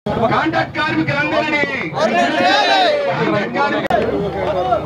contract కార్మికులందరినీ contract కార్మికులు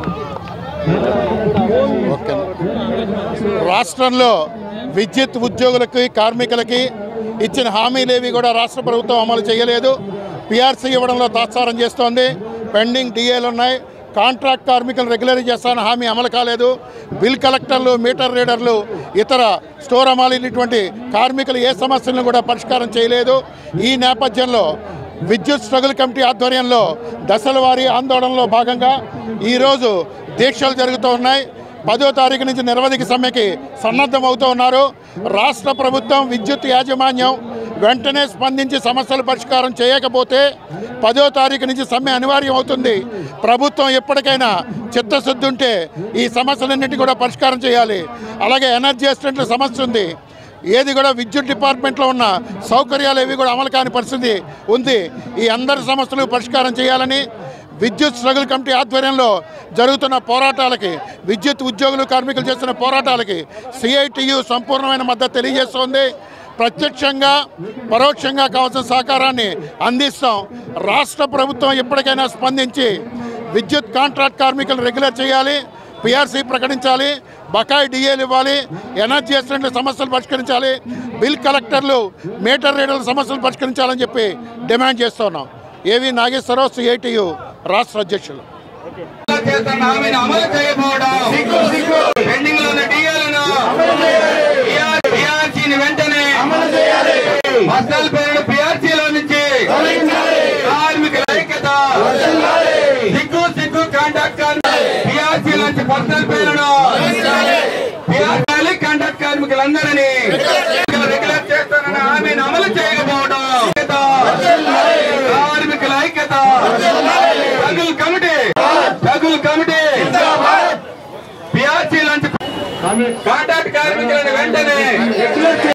okay రాష్ట్రంలో విద్యుత్ ఉద్యోగులకి కార్మికులకి ఇచ్చిన హామీలేవి కూడా రాష్ట్ర ప్రభుత్వం అమలు చేయలేదు పిఆర్సీ ఇవ్వడంలో తాత్సారం చేస్తోంది పెండింగ్ డిఏలు ఉన్నాయి కాంట్రాక్ట్ కార్మికులు రెగ్యులర్ చేస్తానని హామీ అమలు కాలేదు బిల్ కలెక్టర్లు మీటర్ రీడర్లు ఇతర స్టోర్ అమాలినటువంటి కార్మికులు ఏ సమస్యలను కూడా పరిష్కారం చేయలేదు ఈ నేపథ్యంలో విద్యుత్ స్ట్రగుల్ కమిటీ ఆధ్వర్యంలో దశల వారీ ఆందోళనలో భాగంగా ఈరోజు దీక్షలు జరుగుతూ ఉన్నాయి పదో తారీఖు నుంచి నిరవధిక సమ్మెకి సన్నద్ధం అవుతూ ఉన్నారు రాష్ట్ర ప్రభుత్వం విద్యుత్ యాజమాన్యం వెంటనే స్పందించి సమస్యల పరిష్కారం చేయకపోతే పదో తారీఖు నుంచి సమ్మె అనివార్యం అవుతుంది ప్రభుత్వం ఎప్పటికైనా చిత్తశుద్ధి ఉంటే ఈ సమస్యలన్నింటి కూడా పరిష్కారం చేయాలి అలాగే ఎనర్జీ అసిస్టెంట్ల సమస్య ఉంది ఏది కూడా విద్యుత్ డిపార్ట్మెంట్లో ఉన్న సౌకర్యాలు ఏవి కూడా అమలు కాని పరిస్థితి ఉంది ఈ అందరి సమస్యలు పరిష్కారం చేయాలని విద్యుత్ స్ట్రగుల్ కమిటీ ఆధ్వర్యంలో జరుగుతున్న పోరాటాలకి విద్యుత్ ఉద్యోగులు కార్మికులు చేస్తున్న పోరాటాలకి సిఐటియు సంపూర్ణమైన మద్దతు తెలియజేస్తోంది ప్రత్యక్షంగా పరోక్షంగా కావాల్సిన సహకారాన్ని అందిస్తాం రాష్ట్ర ప్రభుత్వం ఎప్పటికైనా స్పందించి విద్యుత్ కాంట్రాక్ట్ కార్మికులు రెగ్యులర్ చేయాలి పిఆర్సీ ప్రకటించాలి బకాయి డిఏలు ఇవ్వాలి ఎనర్జీ అసిస్టెంట్ల సమస్యలు పరిష్కరించాలి బిల్ కలెక్టర్లు మీటర్ రీడర్ల సమస్యలు పరిష్కరించాలని చెప్పి డిమాండ్ చేస్తున్నాం ఏవి నాగేశ్వరరావు సిఐటియు రాష్ట్ర అధ్యక్షులు చేస్తున్న హామీని అమలు చేయకపోవడం పెండింగ్ లో ఉన్న డిఏలను పిఆర్సీని వెంటనే బస్తాల పేరును పిఆర్సీలో నుంచి కార్మికుల ఐక్యత సిగ్గు సిగ్గు కాంట్రాక్ట్ పిఆర్సీ నుంచి పర్సనల్ పేరును పిఆర్సీ కాంట్రాక్ట్ కార్మికులందరినీ రెగ్యులర్ చేస్తానన్న హామీని అమలు చేయకపోవడం కార్మికుల ఐక్యత తగులు కమిటీ తగులు కమిటీ పిఆర్సీ లాంటి కాంట్రాక్ట్ కార్మికులను వెంటనే